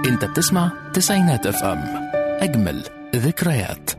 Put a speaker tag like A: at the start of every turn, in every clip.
A: انت بتسمع تسعينات اف ام اجمل ذكريات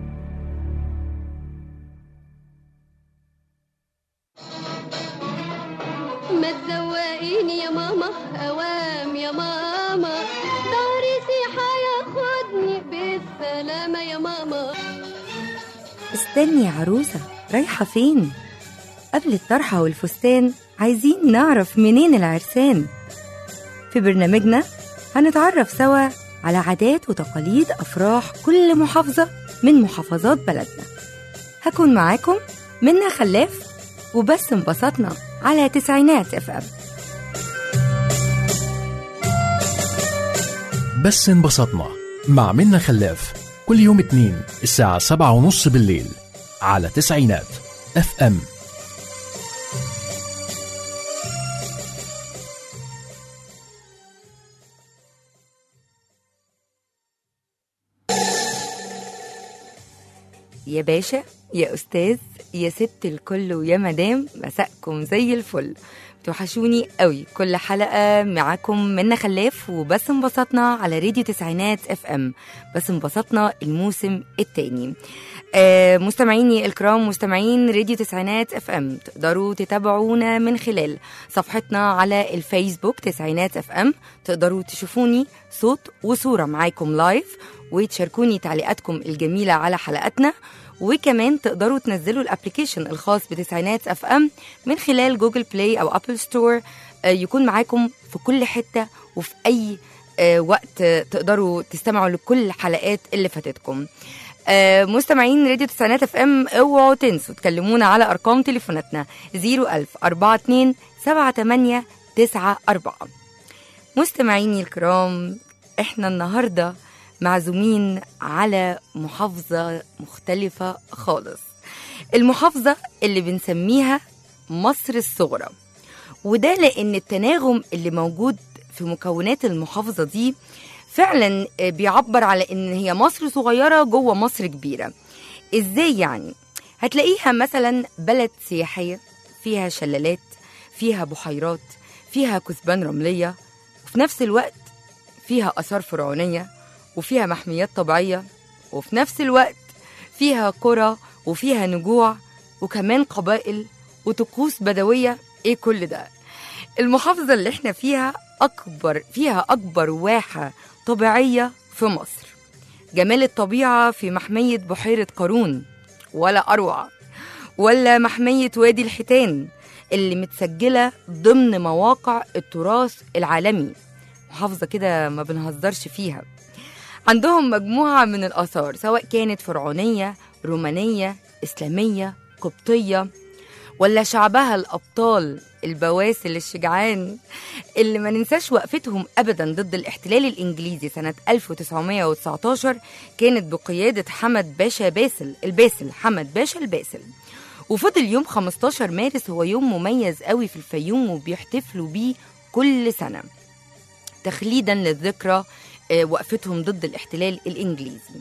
B: ما تزوقيني يا ماما اوام يا ماما ظهري سيحة ياخدني بالسلامة يا ماما
C: استني يا عروسة رايحة فين؟ قبل الطرحة والفستان عايزين نعرف منين العرسان في برنامجنا هنتعرف سوا على عادات وتقاليد أفراح كل محافظة من محافظات بلدنا هكون معاكم منا خلاف وبس انبسطنا على تسعينات اف ام
A: بس انبسطنا مع منا خلاف كل يوم اتنين الساعة سبعة ونص بالليل على تسعينات اف ام
C: يا باشا يا أستاذ يا ست الكل ويا مدام مساءكم زي الفل توحشوني قوي كل حلقة معاكم منا خلاف وبس انبسطنا على راديو تسعينات اف ام بس انبسطنا الموسم التاني آه مستمعيني الكرام مستمعين راديو تسعينات اف ام تقدروا تتابعونا من خلال صفحتنا على الفيسبوك تسعينات اف ام تقدروا تشوفوني صوت وصورة معاكم لايف وتشاركوني تعليقاتكم الجميلة على حلقاتنا وكمان تقدروا تنزلوا الابلكيشن الخاص بتسعينات اف ام من خلال جوجل بلاي او ابل ستور آه، يكون معاكم في كل حته وفي اي آه، وقت آه، تقدروا تستمعوا لكل الحلقات اللي فاتتكم آه، مستمعين راديو تسعينات اف ام اوعوا تنسوا تكلمونا على ارقام تليفوناتنا 01000 42 78 94 مستمعيني الكرام احنا النهارده معزومين على محافظة مختلفة خالص المحافظة اللي بنسميها مصر الصغرى وده لأن التناغم اللي موجود في مكونات المحافظة دي فعلا بيعبر على إن هي مصر صغيرة جوه مصر كبيرة إزاي يعني؟ هتلاقيها مثلا بلد سياحية فيها شلالات فيها بحيرات فيها كثبان رملية وفي نفس الوقت فيها آثار فرعونية وفيها محميات طبيعية وفي نفس الوقت فيها قرى وفيها نجوع وكمان قبائل وطقوس بدوية ايه كل ده المحافظة اللي احنا فيها أكبر فيها أكبر واحة طبيعية في مصر جمال الطبيعة في محمية بحيرة قارون ولا أروع ولا محمية وادي الحيتان اللي متسجلة ضمن مواقع التراث العالمي محافظة كده ما بنهزرش فيها عندهم مجموعة من الآثار سواء كانت فرعونية رومانية إسلامية قبطية ولا شعبها الأبطال البواسل الشجعان اللي ما ننساش وقفتهم أبدا ضد الاحتلال الإنجليزي سنة 1919 كانت بقيادة حمد باشا باسل الباسل حمد باشا الباسل وفضل يوم 15 مارس هو يوم مميز قوي في الفيوم وبيحتفلوا بيه كل سنة تخليدا للذكرى آه، وقفتهم ضد الاحتلال الإنجليزي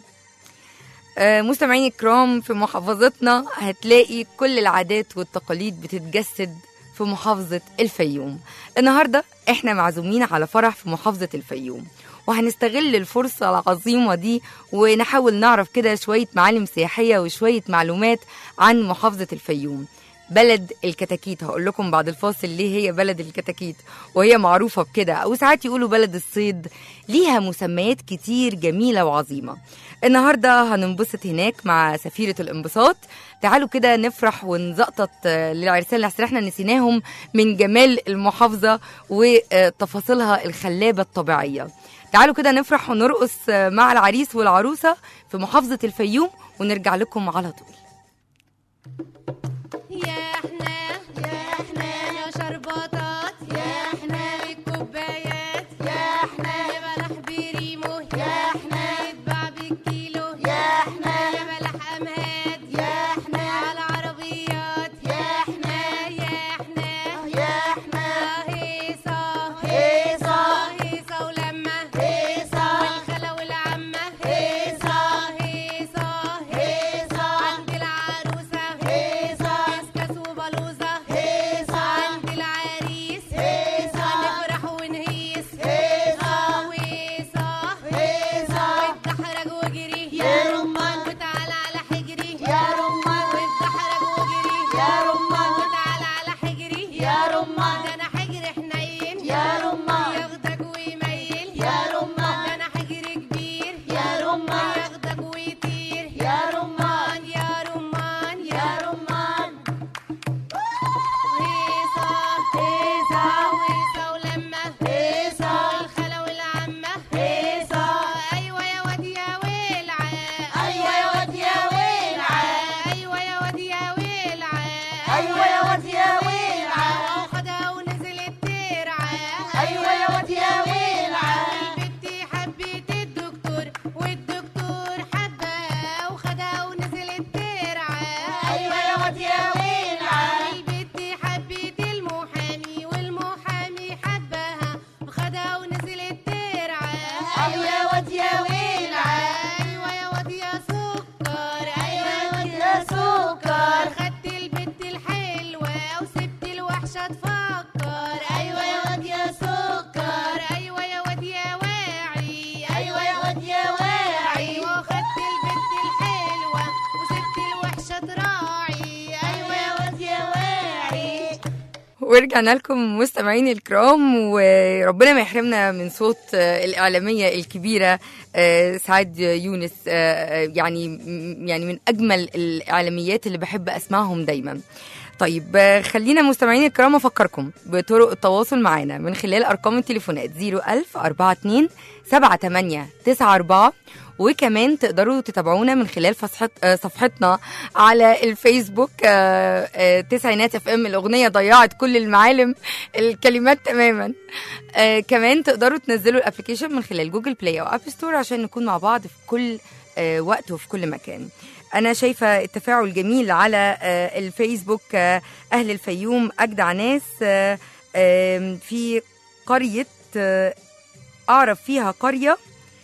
C: آه، مستمعين الكرام في محافظتنا هتلاقي كل العادات والتقاليد بتتجسد في محافظة الفيوم النهاردة احنا معزومين على فرح في محافظة الفيوم وهنستغل الفرصة العظيمة دي ونحاول نعرف كده شوية معالم سياحية وشوية معلومات عن محافظة الفيوم بلد الكتاكيت هقول لكم بعد الفاصل ليه هي بلد الكتاكيت وهي معروفة بكده أو ساعات يقولوا بلد الصيد ليها مسميات كتير جميلة وعظيمة النهاردة هننبسط هناك مع سفيرة الانبساط تعالوا كده نفرح ونزقطط آه، للعرسان اللي احنا نسيناهم من جمال المحافظة وتفاصيلها الخلابة الطبيعية تعالوا كده نفرح ونرقص آه، مع العريس والعروسة في محافظة الفيوم ونرجع لكم على طول
B: يا احنا يا احنا يا شربطات يا احنا الكوبايات يا احنا يا بلح بريمو يا احنا يتباع بالكيلو يا احنا يا بلح امهات يا احنا على العربيات يا احنا يا احنا يا احنا هيصة هيصة هيصة ولما هيصة والخالة والعمة هيصة هيصة هيصة عند العروسة هيصة كاس كاس وبلوزة هيصة عند العريس بكرة تفكر أيوة يا واد يا سكر أيوة يا واد يا واعي أيوة يا واد يا واعي أيوة خدت البنت الحلوة وسبت الوحشة تراعي أيوة يا واد يا واعي
C: ورجعنا لكم مستمعيني الكرام وربنا ما يحرمنا من صوت آه، الإعلامية الكبيرة آه، سعاد يونس آه، يعني يعني من أجمل الإعلاميات اللي بحب أسمعهم دايما طيب آه، خلينا مستمعيني الكرام أفكركم بطرق التواصل معنا من خلال أرقام التليفونات 01000 42 78 94 وكمان تقدروا تتابعونا من خلال فصحت آه، صفحتنا على الفيسبوك آه، آه، تسعينات اف ام الاغنيه ضيعت كل المعالم الكلمات تماما آه، كمان تقدروا تنزلوا الابلكيشن من خلال جوجل بلاي او اب ستور عشان نكون مع بعض في كل آه، وقت وفي كل مكان انا شايفه التفاعل جميل على آه، الفيسبوك آه، اهل الفيوم اجدع ناس آه، آم، في قريه آه، اعرف فيها قريه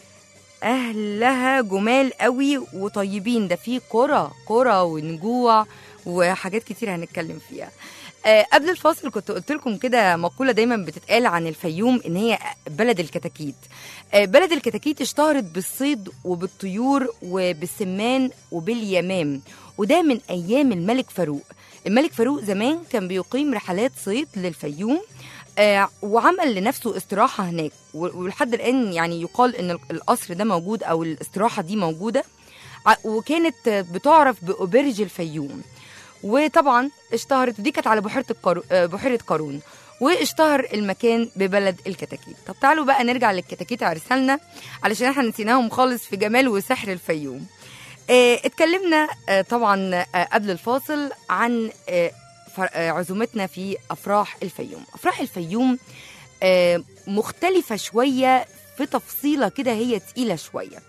C: اهلها جمال قوي وطيبين ده في قرى قرى ونجوع وحاجات كتير هنتكلم فيها آه، قبل الفاصل كنت قلت لكم كده مقوله دايما بتتقال عن الفيوم ان هي بلد الكتاكيت آه، بلد الكتاكيت اشتهرت بالصيد وبالطيور وبالسمان وباليمام وده من ايام الملك فاروق الملك فاروق زمان كان بيقيم رحلات صيد للفيوم آه، وعمل لنفسه استراحة هناك و- ولحد الآن يعني يقال إن ال- القصر ده موجود أو الاستراحة دي موجودة ع- وكانت آه، بتعرف بأوبرج الفيوم وطبعا اشتهرت ودي كانت على بحيرة القارو... آه، بحيرة قارون واشتهر المكان ببلد الكتاكيت طب تعالوا بقى نرجع للكتاكيت عرسالنا علشان احنا نسيناهم خالص في جمال وسحر الفيوم اه اتكلمنا اه طبعا اه قبل الفاصل عن اه فر- آه، عزومتنا في افراح الفيوم افراح الفيوم آه، مختلفه شويه في تفصيله كده هي تقيله شويه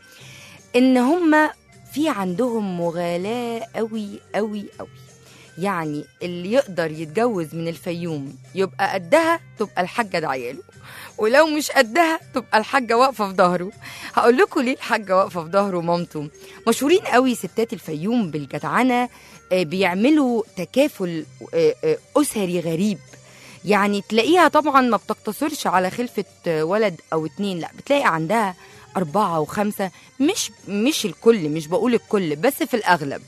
C: ان هم في عندهم مغالاه قوي قوي قوي يعني اللي يقدر يتجوز من الفيوم يبقى قدها تبقى الحاجه دعياله ولو مش قدها تبقى الحاجه واقفه في ظهره هقول لكم ليه الحاجه واقفه في ظهره مامته مشهورين قوي ستات الفيوم بالجدعنه آه، بيعملوا تكافل آه، آه، أسري غريب يعني تلاقيها طبعا ما بتقتصرش على خلفة آه، ولد أو اتنين لا بتلاقي عندها أربعة وخمسة مش مش الكل مش بقول الكل بس في الأغلب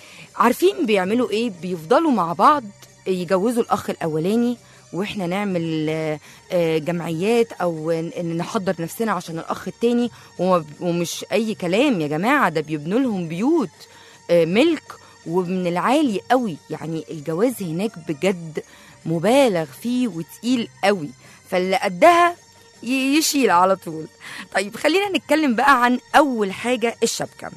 C: عارفين بيعملوا إيه بيفضلوا مع بعض يجوزوا الأخ الأولاني واحنا نعمل آه، آه، جمعيات او ن- نحضر نفسنا عشان الاخ التاني وما- ومش اي كلام يا جماعه ده بيبنوا لهم بيوت آه، ملك ومن العالي قوي يعني الجواز هناك بجد مبالغ فيه وتقيل قوي فاللي قدها ي- يشيل على طول طيب خلينا نتكلم بقى عن اول حاجه الشبكه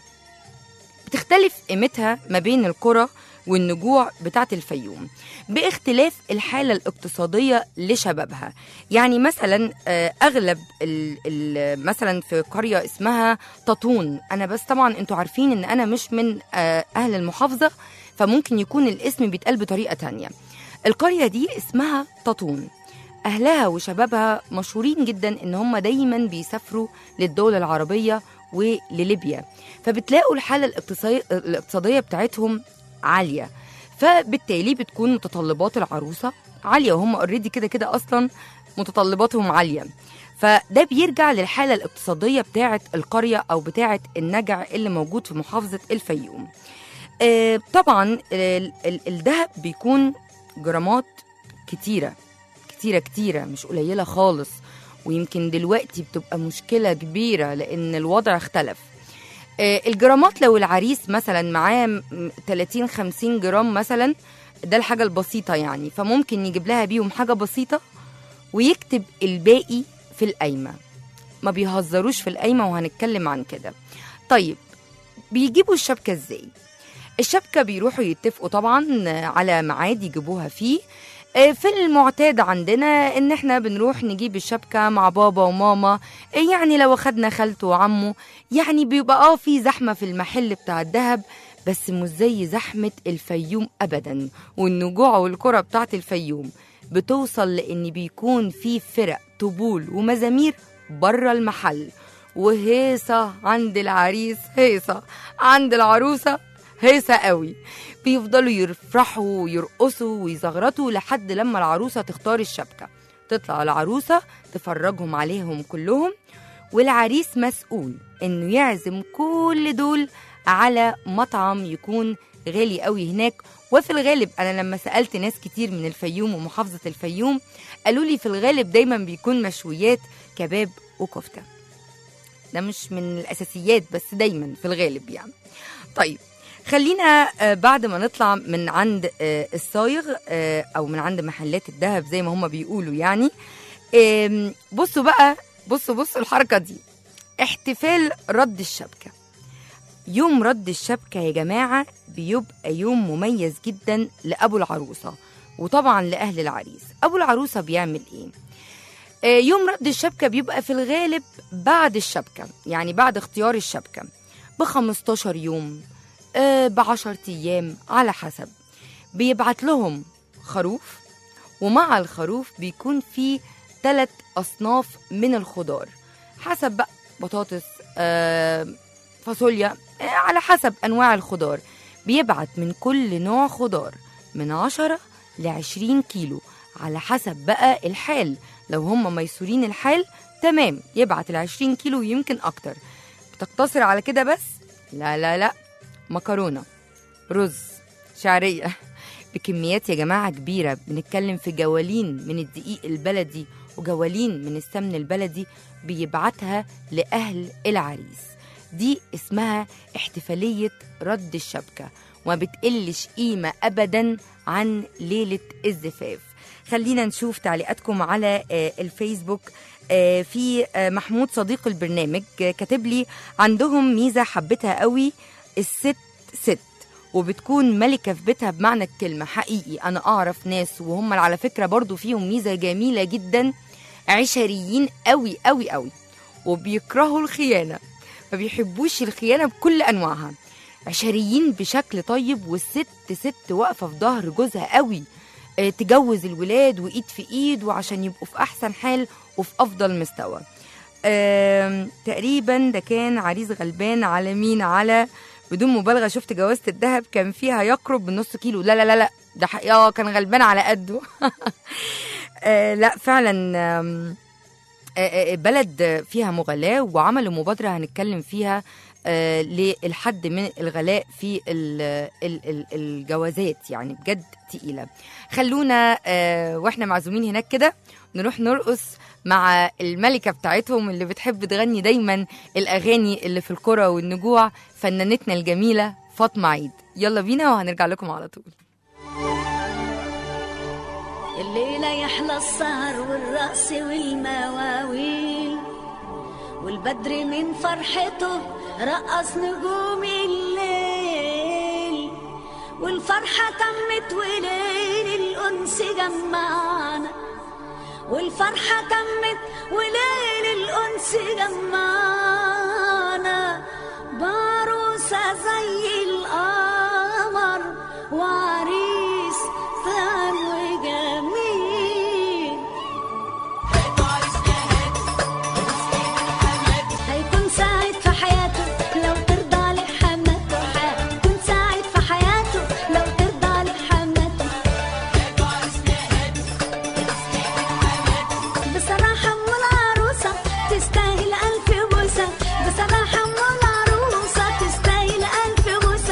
C: بتختلف قيمتها ما بين القرى والنجوع بتاعة الفيوم باختلاف الحالة الاقتصادية لشبابها يعني مثلا آه، أغلب ال ال مثلا في قرية اسمها تطون أنا بس طبعا أنتوا عارفين أن أنا مش من آه، أهل المحافظة فممكن يكون الاسم بيتقال بطريقة تانية القرية دي اسمها تطون أهلها وشبابها مشهورين جدا إن هم دايما بيسافروا للدول العربية ولليبيا فبتلاقوا الحالة الاقتصادية, الاقتصادية بتاعتهم عالية فبالتالي بتكون متطلبات العروسة عالية وهم اوريدي كده كده أصلا متطلباتهم عالية فده بيرجع للحالة الاقتصادية بتاعة القرية أو بتاعة النجع اللي موجود في محافظة الفيوم آه، طبعا ال- ال- الذهب بيكون جرامات كتيرة كتيرة كتيرة مش قليلة خالص ويمكن دلوقتي بتبقى مشكلة كبيرة لأن الوضع اختلف آه، الجرامات لو العريس مثلا معاه م- 30 50 جرام مثلا ده الحاجة البسيطة يعني فممكن يجيب لها بيهم حاجة بسيطة ويكتب الباقي في القايمة ما بيهزروش في القايمة وهنتكلم عن كده طيب بيجيبوا الشبكة ازاي الشبكة بيروحوا يتفقوا طبعا على ميعاد يجيبوها فيه آه، في المعتاد عندنا ان احنا بنروح نجيب الشبكة مع بابا وماما آه، يعني لو اخدنا خالته وعمه يعني بيبقى اه في زحمة في المحل بتاع الذهب بس مش زي زحمة الفيوم ابدا والنجوع والكرة بتاعت الفيوم بتوصل لان بيكون في فرق طبول ومزامير بره المحل وهيصة عند العريس هيصة عند العروسة هيصة قوي بيفضلوا يفرحوا ويرقصوا ويزغرطوا لحد لما العروسة تختار الشبكة تطلع العروسة تفرجهم عليهم كلهم والعريس مسؤول انه يعزم كل دول على مطعم يكون غالي قوي هناك وفي الغالب انا لما سالت ناس كتير من الفيوم ومحافظه الفيوم قالوا لي في الغالب دايما بيكون مشويات كباب وكفته ده مش من الاساسيات بس دايما في الغالب يعني طيب خلينا آه، بعد ما نطلع من عند آه، الصايغ آه، او من عند محلات الذهب زي ما هم بيقولوا يعني آم، بصوا بقى بصوا بصوا الحركه دي احتفال رد الشبكه يوم رد الشبكه يا جماعه بيبقى يوم مميز جدا لابو العروسه وطبعا لاهل العريس ابو العروسه بيعمل ايه آه، يوم رد الشبكه بيبقى في الغالب بعد الشبكه يعني بعد اختيار الشبكه ب 15 يوم ب 10 ايام على حسب بيبعت لهم خروف ومع الخروف بيكون في ثلاث اصناف من الخضار حسب بقى بطاطس آه، فاصوليا آه، على حسب انواع الخضار بيبعت من كل نوع خضار من 10 ل 20 كيلو على حسب بقى الحال لو هم ميسورين الحال تمام يبعت ال 20 كيلو ويمكن اكتر بتقتصر على كده بس لا لا لا مكرونه رز شعريه بكميات يا جماعه كبيره بنتكلم في جوالين من الدقيق البلدي وجوالين من السمن البلدي بيبعتها لاهل العريس دي اسمها احتفاليه رد الشبكه وما بتقلش قيمه ابدا عن ليله الزفاف خلينا نشوف تعليقاتكم على آه، الفيسبوك آه، في آه، محمود صديق البرنامج آه، كاتب لي عندهم ميزه حبيتها قوي الست ست وبتكون ملكة في بيتها بمعنى الكلمة حقيقي أنا أعرف ناس وهم على فكرة برضو فيهم ميزة جميلة جدا عشريين قوي قوي قوي وبيكرهوا الخيانة ما بيحبوش الخيانة بكل أنواعها عشريين بشكل طيب والست ست واقفة في ظهر جوزها قوي آه، تجوز الولاد وإيد في إيد وعشان يبقوا في أحسن حال وفي أفضل مستوى آم، تقريبا ده كان عريس غلبان على مين على بدون مبالغه شفت جوازه الذهب كان فيها يقرب من نص كيلو لا لا لا لا ده حقيقة آه، كان غلبان على قده آه، لا فعلا آم، آه، آه، بلد فيها مغالاة وعملوا مبادرة هنتكلم فيها آه، للحد من الغلاء في ال- ال- ال- الجوازات يعني بجد تقيلة خلونا آه، واحنا معزومين هناك كده نروح نرقص مع الملكة بتاعتهم اللي بتحب تغني دايما الأغاني اللي في القرى والنجوع فنانتنا الجميلة فاطمة عيد يلا بينا وهنرجع لكم على طول
D: الليلة يحلى السهر والرقص والمواويل والبدر من فرحته رقص نجوم الليل والفرحة تمت وليل الأنس جمعنا والفرحة تمت وليل الأنس جمعنا بعروسة زي القمر وعريس ثان وجميل هيكون سعيد في حياته لو ترضى لحماته هيكون سعيد في حياته لو ترضى لحماته بصراحة أم العروسة تستاهل ألف بوسة بصراحة أم العروسة تستاهل ألف بوسة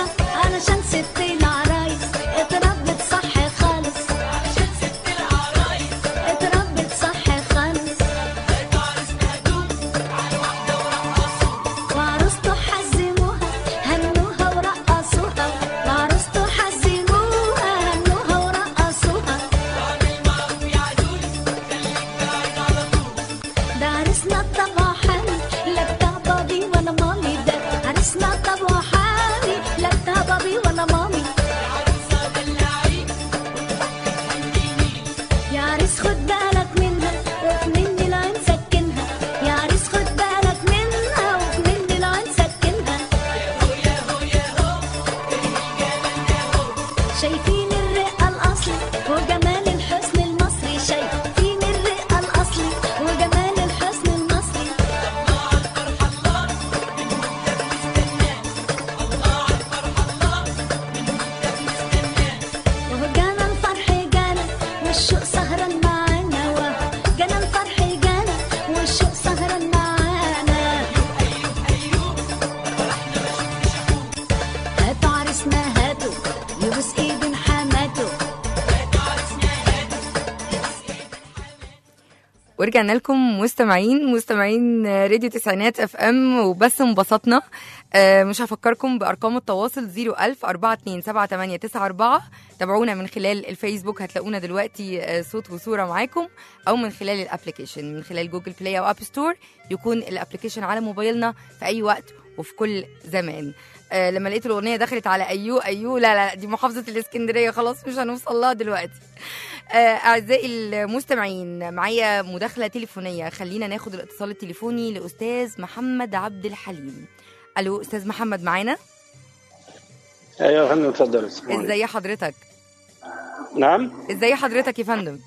C: ورجعنا لكم مستمعين مستمعين راديو تسعينات اف ام وبس انبسطنا آه، مش هفكركم بارقام التواصل 01000 427 تابعونا من خلال الفيسبوك هتلاقونا دلوقتي آه، صوت وصوره معاكم او من خلال الابلكيشن من خلال جوجل بلاي او اب ستور يكون الابلكيشن على موبايلنا في اي وقت وفي كل زمان آه لما لقيت الاغنيه دخلت على ايو ايو لا لا دي محافظه الاسكندريه خلاص مش هنوصل لها دلوقتي آه اعزائي المستمعين معايا مداخله تليفونيه خلينا ناخد الاتصال التليفوني لاستاذ محمد عبد الحليم الو استاذ محمد معانا
E: ايوه يا فندم اتفضل
C: ازاي حضرتك
E: نعم
C: ازاي حضرتك يا فندم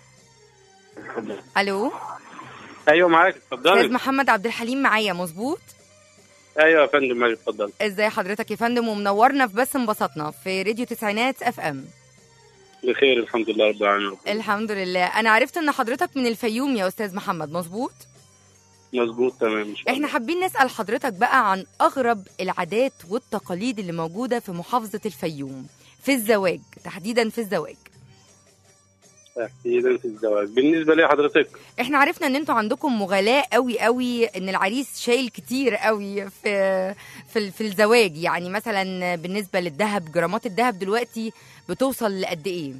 C: الو
E: ايوه معاك
C: استاذ
E: اتفضلي
C: محمد عبد الحليم معايا مظبوط
E: ايوه يا فندم معاك اتفضل
C: ازاي حضرتك يا فندم ومنورنا في بس انبسطنا في راديو تسعينات اف ام
E: بخير الحمد لله رب العالمين
C: الحمد لله انا عرفت ان حضرتك من الفيوم يا استاذ محمد مظبوط
E: مظبوط تمام ان شاء
C: احنا
E: الله
C: حابين نسال حضرتك بقى عن اغرب العادات والتقاليد اللي موجوده في محافظه الفيوم في الزواج تحديدا في الزواج
E: تحديدا في الزواج بالنسبه لي حضرتك
C: احنا عرفنا ان انتوا عندكم مغالاة قوي قوي ان العريس شايل كتير قوي في في ال- في الزواج يعني مثلا بالنسبه للذهب جرامات الذهب دلوقتي بتوصل لقد ايه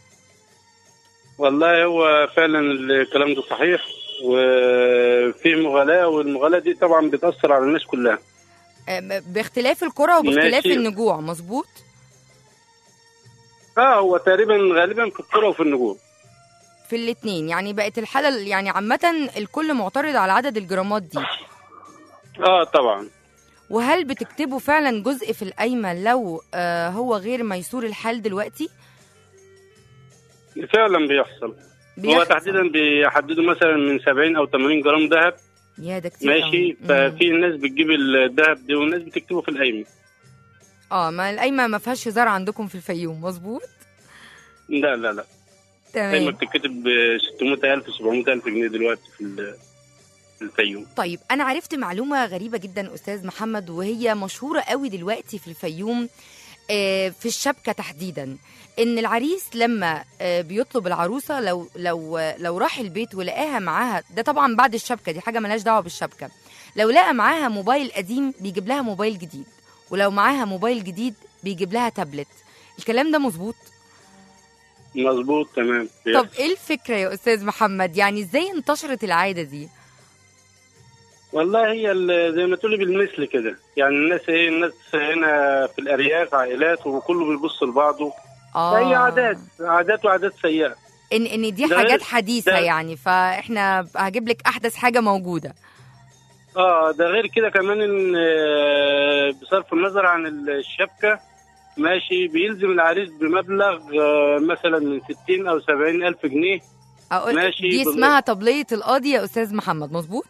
E: والله هو فعلا الكلام ده صحيح وفي مغالاة والمغالاة دي طبعا بتأثر على الناس كلها
C: أم، باختلاف القرى وباختلاف
E: ماشي.
C: النجوع مظبوط
E: اه هو تقريبا غالبا في القرى وفي النجوم
C: في الاتنين يعني بقت الحالة يعني عامة الكل معترض على عدد الجرامات دي
E: اه طبعا
C: وهل بتكتبوا فعلا جزء في القايمة لو آه هو غير ميسور الحال دلوقتي؟
E: فعلا بيحصل هو
C: بيحصل.
E: تحديدا بيحددوا مثلا من 70 او 80 جرام ذهب
C: يا ده كتير
E: ماشي
C: أوي. مم.
E: ففي ناس بتجيب الذهب دي والناس بتكتبه في القايمه
C: اه ما القايمة ما فيهاش هزار عندكم في الفيوم مظبوط؟
E: لا لا لا القايمه
C: تمام
E: بتتكتب ب 600000 700000 جنيه دلوقتي في ال- في الفيوم
C: طيب انا عرفت معلومة غريبة جدا استاذ محمد وهي مشهورة قوي دلوقتي في الفيوم آه، في الشبكة تحديدا ان العريس لما آه، بيطلب العروسة لو لو لو راح البيت ولقاها معاها ده طبعا بعد الشبكة دي حاجة ملهاش دعوة بالشبكة لو لقى معاها موبايل قديم بيجيب لها موبايل جديد ولو معاها موبايل جديد بيجيب لها تابلت الكلام ده مظبوط
E: مظبوط تمام
C: طب ايه الفكرة يا استاذ محمد يعني ازاي انتشرت العادة دي
E: والله هي ال- زي ما تقولي بالمثل كده يعني الناس ايه الناس هنا في الارياف عائلات وكله بيبص لبعضه
C: اه
E: هي عادات عادات وعادات سيئه
C: ان ان دي
E: ده
C: حاجات
E: غير-
C: حديثه
E: ده-
C: يعني فاحنا هجيب لك احدث حاجه موجوده
E: اه ده غير كده كمان ان آه، بصرف النظر عن الشبكه ماشي بيلزم العريس بمبلغ آه، مثلا من 60 او 70 الف جنيه
C: اقول
E: ماشي،
C: دي
E: بال-
C: اسمها طبليه القاضي يا استاذ محمد مظبوط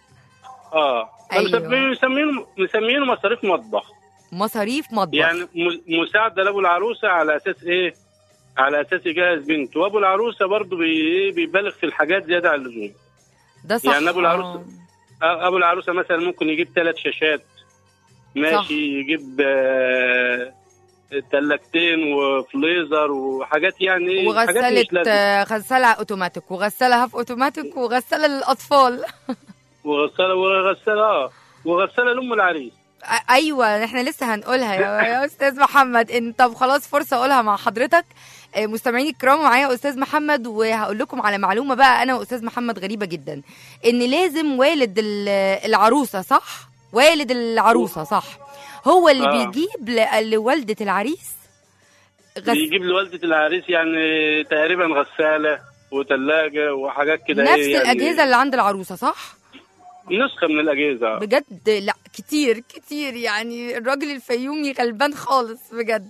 E: اه
C: أيوة.
E: مسمينه مسمينه مسمينه مصاريف مطبخ
C: مصاريف مطبخ
E: يعني م- مساعده لابو العروسه على اساس ايه؟ على اساس يجهز بنته وابو العروسه برضه بي إيه؟ بيبالغ في الحاجات زياده عن اللزوم
C: ده صح
E: يعني أبو العروس-
C: آه.
E: آه، ابو العروسه مثلا ممكن يجيب ثلاث شاشات ماشي
C: صح.
E: يجيب آه، تلاجتين وفليزر وحاجات يعني إيه، حاجات
C: وغسالة
E: مش لازمة.
C: آه، غسالة اوتوماتيك وغسالة هاف اوتوماتيك وغسالة للاطفال
E: وغساله وغساله اه وغساله لام العريس
C: أ- ايوه احنا لسه هنقولها يا, يا استاذ محمد ان طب خلاص فرصه اقولها مع حضرتك آه، مستمعيني الكرام معايا استاذ محمد وهقول لكم على معلومه بقى انا واستاذ محمد غريبه جدا ان لازم والد ال- العروسه صح والد العروسه صح هو اللي
E: آه.
C: بيجيب ل- لوالده العريس غس...
E: بيجيب لوالده العريس يعني تقريبا غساله وثلاجه وحاجات كده
C: نفس
E: إيه يعني
C: الاجهزه اللي عند العروسه صح
E: نسخه من الاجهزه
C: بجد لا كتير كتير يعني الراجل الفيومي غلبان خالص بجد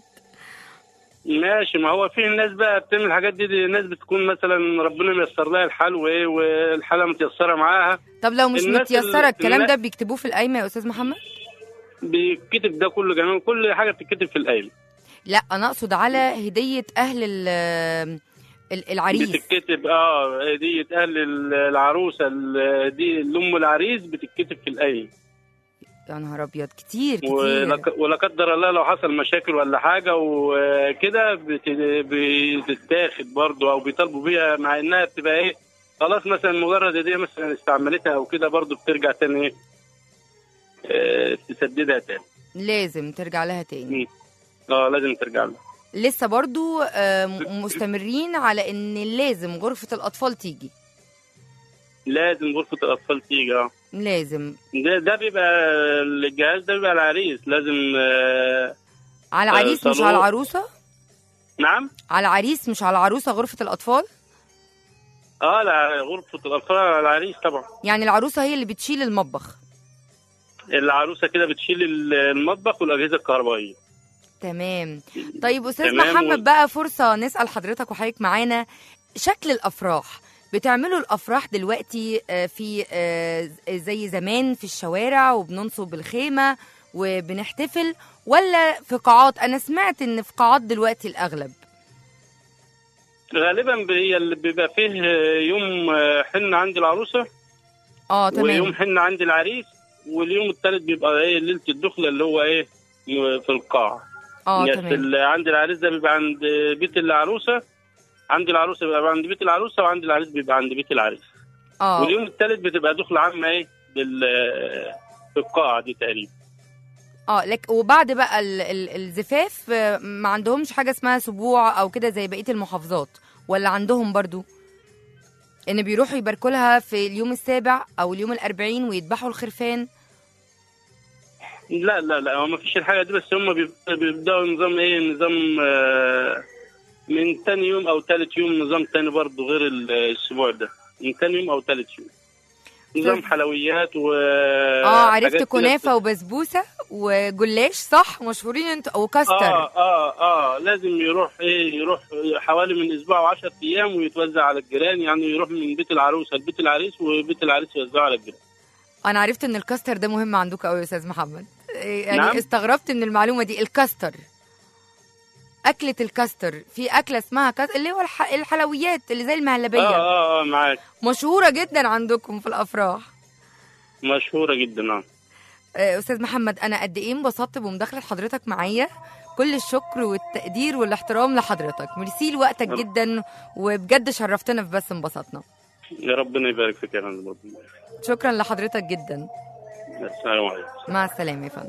E: ماشي ما هو في ناس بقى بتعمل الحاجات دي, دي ناس بتكون مثلا ربنا ميسر لها الحال وايه والحاله متيسره معاها
C: طب لو مش
E: الناس
C: متيسره
E: اللي-
C: الكلام
E: النا-
C: ده بيكتبوه في القايمه يا استاذ محمد
E: بيتكتب ده كله جميع كل حاجه بتتكتب في القايمه
C: لا انا اقصد على هديه اهل ال- ال- العريس
E: بتتكتب اه هديه اهل العروسه ال- دي لام العريس بتتكتب في القايمه
C: يا نهار ابيض كتير كتير
E: ولك- ولا قدر الله لو حصل مشاكل ولا حاجه وكده بت- بتتاخد برضه او بيطالبوا بيها مع انها بتبقى ايه خلاص مثلا مجرد هديه مثلا استعملتها او كده برضو بترجع تاني ايه آه، تسددها تاني
C: لازم ترجع لها تاني
E: اه لازم ترجع له
C: لسه برضو آه، م- مستمرين على ان لازم غرفة الاطفال تيجي
E: لازم غرفه الاطفال تيجي اه
C: لازم
E: ده ده بيبقى الجهاز ده بيبقى العريس لازم آه
C: على العريس مش
E: صالون.
C: على العروسة
E: نعم
C: على العريس مش على العروسة غرفة الاطفال
E: اه لا غرفه الاطفال على العريس طبعا
C: يعني العروسة هي اللي بتشيل المطبخ
E: العروسه كده بتشيل المطبخ والاجهزه الكهربائيه
C: تمام طيب استاذ
E: تمام
C: محمد
E: و-
C: بقى فرصه نسال حضرتك وحضرتك معانا شكل الافراح بتعملوا الافراح دلوقتي آه، في آه، زي زمان في الشوارع وبننصب الخيمه وبنحتفل ولا في قاعات انا سمعت ان في قاعات دلوقتي الاغلب
E: غالبا هي اللي بيبقى فيه يوم حنه عند العروسه
C: اه تمام
E: ويوم حنه عند العريس واليوم الثالث بيبقى ايه ليله الدخله اللي هو ايه في القاعه
C: اه
E: يعني
C: تمام
E: ال- عند العريس ده بيبقى عند بيت العروسه عند العروسه بيبقى عند بيت العروسه وعند العريس بيبقى عند بيت العريس
C: اه
E: واليوم الثالث بتبقى دخله عامه ايه بال في القاعه دي تقريبا
C: اه لك وبعد بقى ال- ال- الزفاف آه، ما عندهمش حاجه اسمها سبوع او كده زي بقيه المحافظات ولا عندهم برضو ان بيروحوا يباركوا لها في اليوم السابع او اليوم الأربعين ويذبحوا الخرفان
E: لا لا لا هو ما فيش الحاجه دي بس هم بيب- بيبداوا نظام ايه نظام آه، من تاني يوم او تالت يوم نظام تاني برضه غير ال- الاسبوع ده من تاني يوم او تالت يوم نظام
C: طب-
E: حلويات و
C: اه عرفت
E: حاجات كده
C: كنافه وبسبوسه وجلاش صح مشهورين انتوا وكاستر
E: اه اه اه لازم يروح ايه يروح حوالي من اسبوع و10 ايام ويتوزع على الجيران يعني يروح من بيت العروسه لبيت العريس وبيت العريس يوزعه على الجيران
C: انا عرفت ان الكاستر ده مهم عندكم قوي يا استاذ محمد إيه يعني
E: نعم.
C: استغربت من المعلومه دي الكاستر أكلة الكاستر في أكلة اسمها كاستر اللي هو الح... الحلويات اللي زي المهلبية
E: اه اه اه معاك
C: مشهورة جدا عندكم في الأفراح
E: مشهوره جدا اه
C: آه، أستاذ محمد أنا قد إيه انبسطت بمداخلة حضرتك معايا كل الشكر والتقدير والاحترام لحضرتك ميرسي لوقتك
E: رب.
C: جدا وبجد شرفتنا في بس انبسطنا
E: يا ربنا يبارك فيك يا فندم ربنا يبارك فيك.
C: شكرا لحضرتك جدا
E: السلام عليكم
C: مع السلامة يا فندم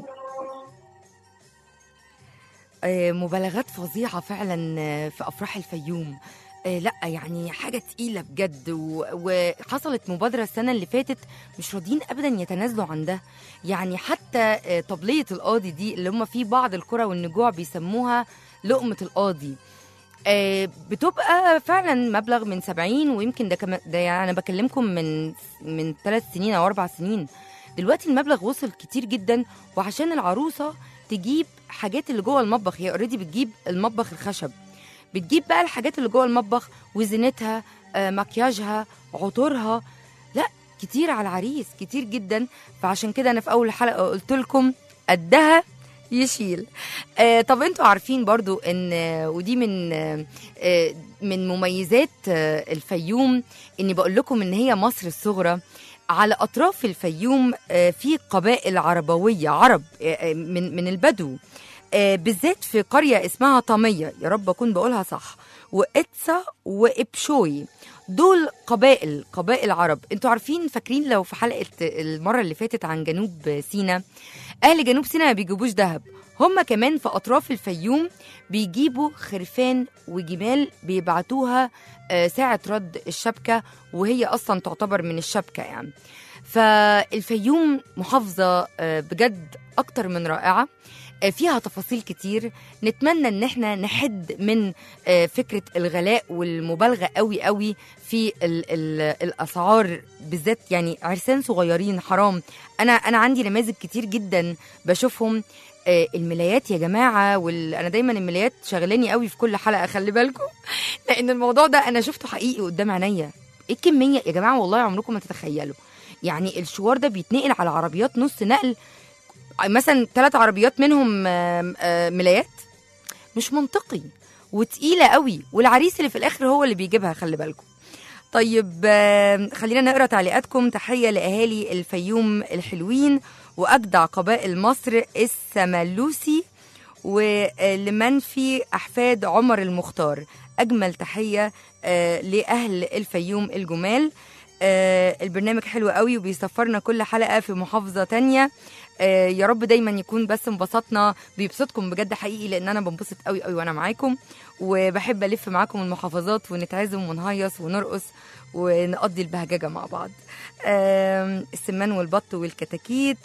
C: آه، مبالغات فظيعة فعلا آه، في أفراح الفيوم آه، لا يعني حاجة تقيلة بجد و- وحصلت مبادرة السنة اللي فاتت مش راضيين أبدا يتنازلوا عن ده يعني حتى آه، طبلية القاضي دي اللي هم في بعض القرى والنجوع بيسموها لقمة القاضي آه، بتبقى فعلا مبلغ من 70 ويمكن ده كمان ده يعني انا بكلمكم من من ثلاث سنين او اربع سنين دلوقتي المبلغ وصل كتير جدا وعشان العروسه تجيب حاجات اللي جوه المطبخ هي اوريدي بتجيب المطبخ الخشب بتجيب بقى الحاجات اللي جوه المطبخ وزينتها آه، مكياجها عطورها لا كتير على العريس كتير جدا فعشان كده انا في اول حلقه قلت لكم قدها يشيل آه طب انتوا عارفين برضو ان آه، ودي من آه آه، من مميزات آه الفيوم اني بقول لكم ان هي مصر الصغرى على اطراف الفيوم آه، في قبائل عربويه عرب آه، آه، من من البدو آه، بالذات في قريه اسمها طاميه يا رب اكون بقولها صح وإتسا وإبشوي دول قبائل قبائل عرب انتوا عارفين فاكرين لو في حلقه المره اللي فاتت عن جنوب سيناء اهل جنوب سيناء ما بيجيبوش ذهب هم كمان في اطراف الفيوم بيجيبوا خرفان وجمال بيبعتوها آه، ساعه رد الشبكه وهي اصلا تعتبر من الشبكه يعني فالفيوم محافظه آه، بجد اكتر من رائعه آه، فيها تفاصيل كتير نتمنى ان احنا نحد من آه، فكره الغلاء والمبالغه قوي قوي في ال ال الاسعار بالذات يعني عرسان صغيرين حرام انا انا عندي نماذج كتير جدا بشوفهم آه، الملايات يا جماعه وال... انا دايما الملايات شغلاني قوي في كل حلقه خلي بالكم لان الموضوع ده انا شفته حقيقي قدام عينيا ايه الكميه يا جماعه والله عمركم ما تتخيلوا يعني الشوار ده بيتنقل على عربيات نص نقل مثلا ثلاث عربيات منهم آم، آم، ملايات مش منطقي وتقيله قوي والعريس اللي في الاخر هو اللي بيجيبها خلي بالكم طيب آم، خلينا نقرا تعليقاتكم تحيه لاهالي الفيوم الحلوين واجدع قبائل مصر السملوسي ولمن في أحفاد عمر المختار أجمل تحية آه، لأهل الفيوم الجمال آه، البرنامج حلو قوي وبيسفرنا كل حلقة في محافظة تانية آه، يا رب دايما يكون بس انبسطنا بيبسطكم بجد حقيقي لان انا بنبسط قوي قوي وانا معاكم وبحب الف معاكم المحافظات ونتعزم ونهيص ونرقص ونقضي البهججه مع بعض آم، السمان والبط والكتاكيت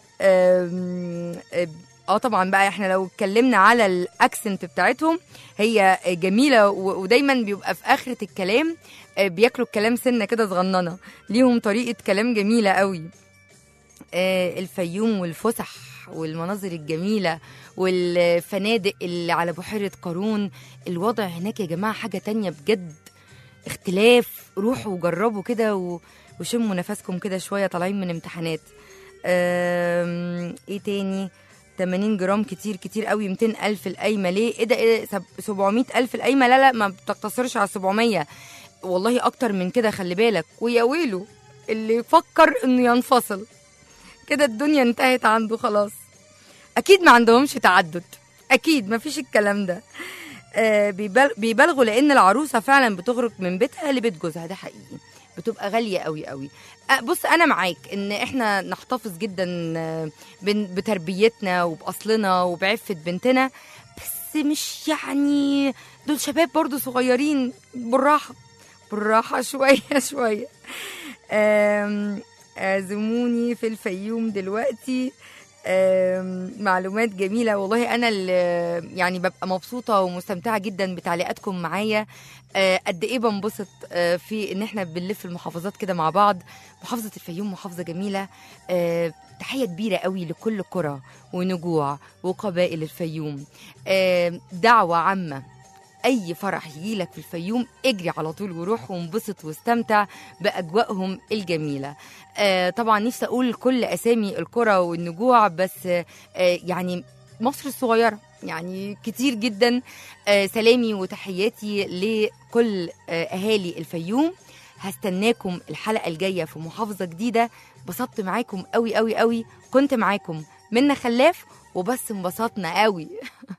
C: آم، اه طبعا بقى احنا لو اتكلمنا على الاكسنت بتاعتهم هي جميله و- ودايما بيبقى في اخره الكلام آه، بياكلوا الكلام سنه كده صغننه ليهم طريقه كلام جميله قوي آه، الفيوم والفسح والمناظر الجميلة والفنادق اللي على بحيرة قارون الوضع هناك يا جماعة حاجة تانية بجد اختلاف روحوا وجربوا كده و- وشموا نفسكم كده شوية طالعين من امتحانات آم، ايه تاني 80 جرام كتير كتير قوي 200 ألف القايمة ليه؟ ايه ده ايه ده سب- 700 ألف القايمة لا لا ما بتقتصرش على 700 والله أكتر من كده خلي بالك ويا ويله اللي يفكر إنه ينفصل كده الدنيا انتهت عنده خلاص اكيد ما عندهمش تعدد اكيد ما فيش الكلام ده آه بيبال- بيبالغوا لان العروسه فعلا بتخرج من بيتها لبيت جوزها ده حقيقي بتبقى غاليه قوي قوي آه بص انا معاك ان احنا نحتفظ جدا آه، بن- بتربيتنا وباصلنا وبعفه بنتنا بس مش يعني دول شباب برضو صغيرين بالراحه بالراحه شويه شويه آم، عزموني في الفيوم دلوقتي آم، معلومات جميلة والله أنا اللي يعني ببقى مبسوطة ومستمتعة جدا بتعليقاتكم معايا آه، قد إيه بنبسط آه، في إن إحنا بنلف المحافظات كده مع بعض محافظة الفيوم محافظة جميلة آه، تحية كبيرة قوي لكل قرى ونجوع وقبائل الفيوم آه، دعوة عامة اي فرح يجيلك في الفيوم اجري على طول وروح وانبسط واستمتع باجواءهم الجميله آه طبعا نفسي اقول كل اسامي القرى والنجوع بس آه يعني مصر الصغيره يعني كتير جدا آه سلامي وتحياتي لكل آه اهالي الفيوم هستناكم الحلقه الجايه في محافظه جديده بسطت معاكم قوي قوي قوي كنت معاكم منى خلاف وبس انبسطنا قوي